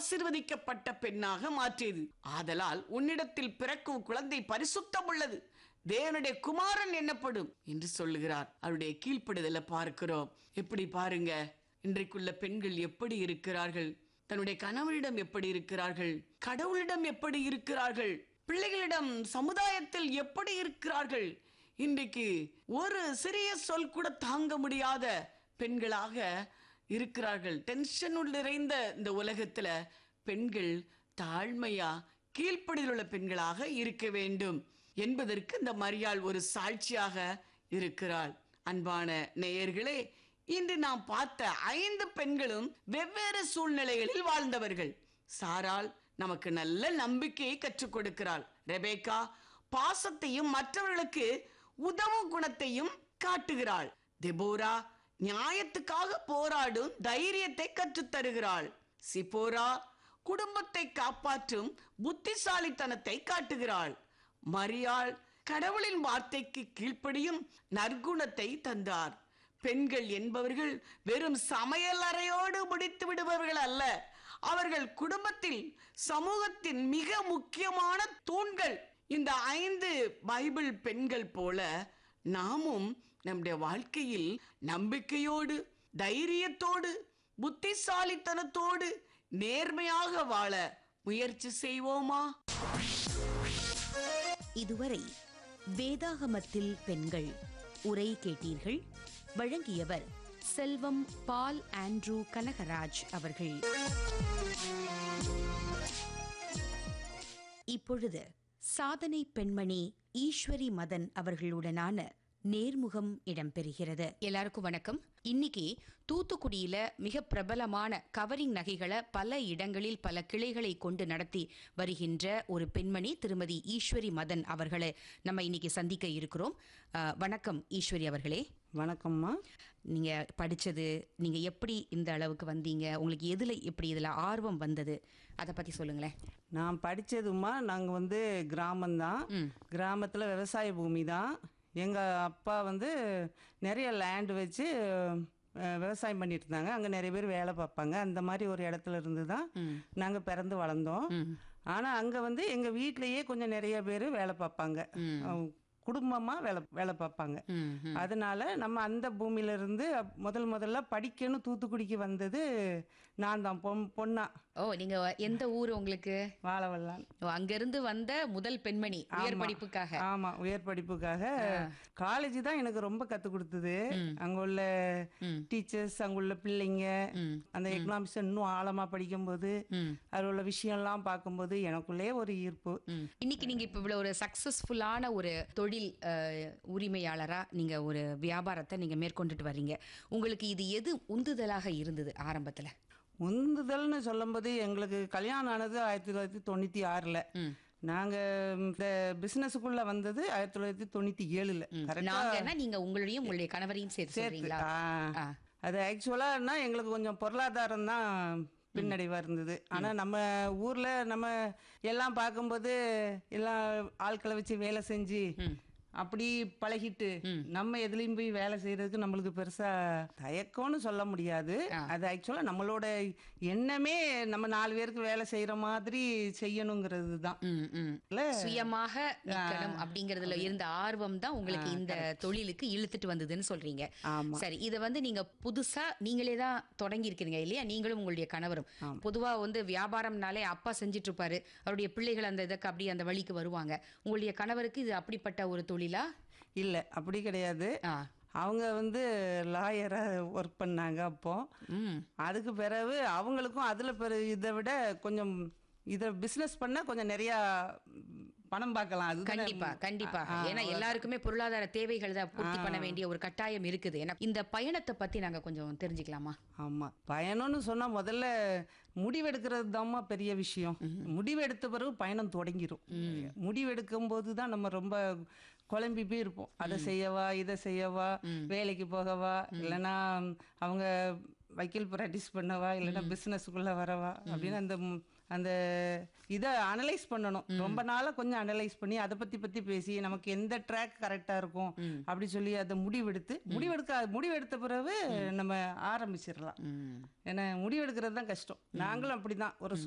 ஆசிர்வதிக்கப்பட்ட பெண்ணாக மாற்றியது ஆதலால் உன்னிடத்தில் பிறக்கும் குழந்தை பரிசுத்தம் உள்ளது தேவனுடைய குமாரன் என்னப்படும் என்று சொல்லுகிறார் அவருடைய கீழ்ப்படுதலை பார்க்கிறோம் எப்படி பாருங்க இன்றைக்குள்ள பெண்கள் எப்படி இருக்கிறார்கள் தன்னுடைய கணவனிடம் எப்படி இருக்கிறார்கள் கடவுளிடம் எப்படி இருக்கிறார்கள் பிள்ளைகளிடம் சமுதாயத்தில் எப்படி இருக்கிறார்கள் இன்றைக்கு ஒரு சிறிய சொல் கூட தாங்க முடியாத பெண்களாக இருக்கிறார்கள் டென்ஷன் நிறைந்த இந்த உலகத்துல பெண்கள் தாழ்மையா கீழ்ப்படியில் உள்ள பெண்களாக இருக்க வேண்டும் என்பதற்கு இந்த மரியாள் ஒரு சாட்சியாக இருக்கிறாள் அன்பான நேயர்களே இன்று நாம் பார்த்த ஐந்து பெண்களும் வெவ்வேறு சூழ்நிலைகளில் வாழ்ந்தவர்கள் சாராள் நமக்கு நல்ல நம்பிக்கையை கற்றுக் கொடுக்கிறாள் ரெபேக்கா பாசத்தையும் மற்றவர்களுக்கு உதவும் குணத்தையும் காட்டுகிறாள் தெபோரா நியாயத்துக்காக போராடும் தைரியத்தை கற்றுத் தருகிறாள் சிப்போரா குடும்பத்தை காப்பாற்றும் புத்திசாலித்தனத்தை காட்டுகிறாள் மரியாள் கடவுளின் வார்த்தைக்கு கீழ்ப்படியும் நற்குணத்தை தந்தார் பெண்கள் என்பவர்கள் வெறும் சமையல் அறையோடு முடித்து விடுபவர்கள் அல்ல அவர்கள் குடும்பத்தில் சமூகத்தின் மிக முக்கியமான தூண்கள் இந்த ஐந்து பைபிள் பெண்கள் போல நாமும் நம்முடைய வாழ்க்கையில் நம்பிக்கையோடு தைரியத்தோடு புத்திசாலித்தனத்தோடு நேர்மையாக வாழ முயற்சி செய்வோமா இதுவரை வேதாகமத்தில் பெண்கள் உரை கேட்டீர்கள் வழங்கியவர் செல்வம் பால் ஆண்ட்ரூ கனகராஜ் அவர்கள் இப்பொழுது சாதனை பெண்மணி ஈஸ்வரி மதன் அவர்களுடனான நேர்முகம் இடம்பெறுகிறது எல்லாருக்கும் வணக்கம் இன்னைக்கு தூத்துக்குடியில மிக பிரபலமான கவரிங் நகைகளை பல இடங்களில் பல கிளைகளை கொண்டு நடத்தி வருகின்ற ஒரு பெண்மணி திருமதி ஈஸ்வரி மதன் அவர்களை நம்ம இன்னைக்கு சந்திக்க இருக்கிறோம் அஹ், வணக்கம் ஈஸ்வரி அவர்களே வணக்கம்மா நீங்க படிச்சது நீங்க எப்படி இந்த அளவுக்கு வந்தீங்க உங்களுக்கு எதுல எப்படி இதுல ஆர்வம் வந்தது அதை பத்தி சொல்லுங்களேன் நான் படித்ததுமா நாங்கள் வந்து கிராமம்தான் கிராமத்தில் விவசாய பூமி தான் எங்கள் அப்பா வந்து நிறைய லேண்ட் வச்சு அஹ், விவசாயம் பண்ணிட்டு இருந்தாங்க அங்கே நிறைய பேர் வேலை பார்ப்பாங்க அந்த மாதிரி ஒரு இடத்துல இருந்து தான் நாங்கள் பிறந்து வளர்ந்தோம் ஆனால் அங்கே வந்து எங்கள் வீட்டிலேயே கொஞ்சம் நிறைய பேர் வேலை பார்ப்பாங்க அஹ், குடும்பமா வேலை வேலை பார்ப்பாங்க அதனால நம்ம அந்த பூமியில இருந்து அப்- முதல் முதல்ல படிக்கணும் தூத்துக்குடிக்கு வந்தது நான் தான் பொன் பொண்ணா ஓ நீங்க எந்த ஊர் உங்களுக்கு வாழவல்லான் ஓ, அங்கிருந்து வந்த முதல் பெண்மணி உயர் படிப்புக்காக ஆமா உயர் படிப்புக்காக காலேஜ் தான் எனக்கு ரொம்ப கத்து கொடுத்தது அங்க உள்ள டீச்சர்ஸ் அங்க உள்ள பிள்ளைங்க அந்த எக்கனாமிக்ஸ் இன்னும் ஆழமா படிக்கும்போது அதில் உள்ள விஷயம்லாம் பார்க்கும்போது எனக்குள்ளே ஒரு ஈர்ப்பு ம். இன்னைக்கு நீங்க இப்ப இவ்வளவு ஒரு சக்சஸ்ஃபுல்லான ஒரு தொழில் அஹ், உரிமையாளரா நீங்க ஒரு வியாபாரத்தை நீங்க மேற்கொண்டுட்டு வர்றீங்க உங்களுக்கு இது எது உந்துதலாக இருந்தது ஆரம்பத்துல உந்துதல்னு சொல்லும்போது எங்களுக்கு கல்யாணம் ஆனது ஆயிரத்தி தொள்ளாயிரத்தி தொண்ணூற்றி ஆறில் நாங்கள் இந்த பிஸ்னஸுக்குள்ளே வந்தது ஆயிரத்தி தொள்ளாயிரத்தி தொண்ணூற்றி ஏழில் கரெக்டாக நாங்கன்னா நீங்க உங்களையும் உங்களுடைய கணவரையும் சேர்த்து சொல்றீங்களா ஆ. அது ஆக்சுவலானா எங்களுக்கு கொஞ்சம் பொருளாதாரம் தான் பின்னடைவாக இருந்தது ஆனால் நம்ம ஊரில் நம்ம எல்லாம் பார்க்கும்போது எல்லாம் ஆட்களை வச்சு வேலை செஞ்சு அப்படி பழகிட்டு நம்ம எதுலயும் போய் வேலை செய்யறதுக்கு நம்மளுக்கு பெருசா தயக்கம்னு சொல்ல முடியாது அது ஆக்சுவலா நம்மளோட எண்ணமே நம்ம நாலு பேருக்கு வேலை செய்யற மாதிரி செய்யணுங்கிறது தான் ம், ம். இல்ல? சுயமாக நிக்கணும் அப்படிங்கறதுல இருந்த ஆர்வம் தான் உங்களுக்கு இந்த தொழிலுக்கு இழுத்துட்டு வந்ததுன்னு சொல்றீங்க ஆமா. சரி இத வந்து நீங்க புதுசா நீங்களே தான் தொடங்கி இருக்கீங்க இல்லையா நீங்களும் உங்களுடைய கணவரும் பொதுவா வந்து வியாபாரம்னாலே அப்பா செஞ்சுட்டு இருப்பாரு அவருடைய பிள்ளைகள் அந்த இதுக்கு அப்படியே அந்த வழிக்கு வருவாங்க உங்களுடைய கணவருக்கு இது அப்படிப்பட்ட ஒரு தொழிலா இல்ல அப்படி கிடையாது ஆ. அவங்க வந்து லாயரா ஒர்க் பண்ணாங்க அப்போ ம் அதுக்கு பிறகு அவங்களுக்கும் அதுல பிற இதை விட கொஞ்சம் இதை பிசினஸ் பண்ணா கொஞ்சம் நிறைய ம், பணம் பார்க்கலாம் அது கண்டிப்பா கண்டிப்பா ஏன்னா எல்லாருக்குமே பொருளாதார தேவைகள் தான் பூர்த்தி பண்ண வேண்டிய ஒரு கட்டாயம் இருக்குது ஏன்னா இந்த பயணத்தை பத்தி நாங்க கொஞ்சம் தெரிஞ்சுக்கலாமா ஆமா பயணம்னு சொன்னா முதல்ல முடிவெடுக்கிறது தாம்மா பெரிய விஷயம் முடிவெடுத்த பிறகு பயணம் தொடங்கிரும் முடிவெடுக்கும் போது தான் நம்ம ரொம்ப குழம்பி போய் இருப்போம் அதை செய்யவா இதை செய்யவா வேலைக்கு போகவா இல்லைன்னா அவங்க வக்கீல் ப்ராக்டிஸ் பண்ணவா இல்லைன்னா பிஸ்னஸுக்குள்ள வரவா அப்படின்னு அந்த ம், அந்த இதை அனலைஸ் பண்ணணும் ரொம்ப நாளாக கொஞ்சம் அனலைஸ் பண்ணி அதை பத்தி பத்தி பேசி நமக்கு எந்த ட்ராக் கரெக்டா இருக்கும் அப்படி சொல்லி அதை முடிவெடுத்து முடிவெடுக்க முடிவெடுத்த பிறகு நம்ம ஆரம்பிச்சிடலாம் ஏன்னா முடிவெடுக்கிறது தான் கஷ்டம் நாங்களும் அப்படிதான் ஒரு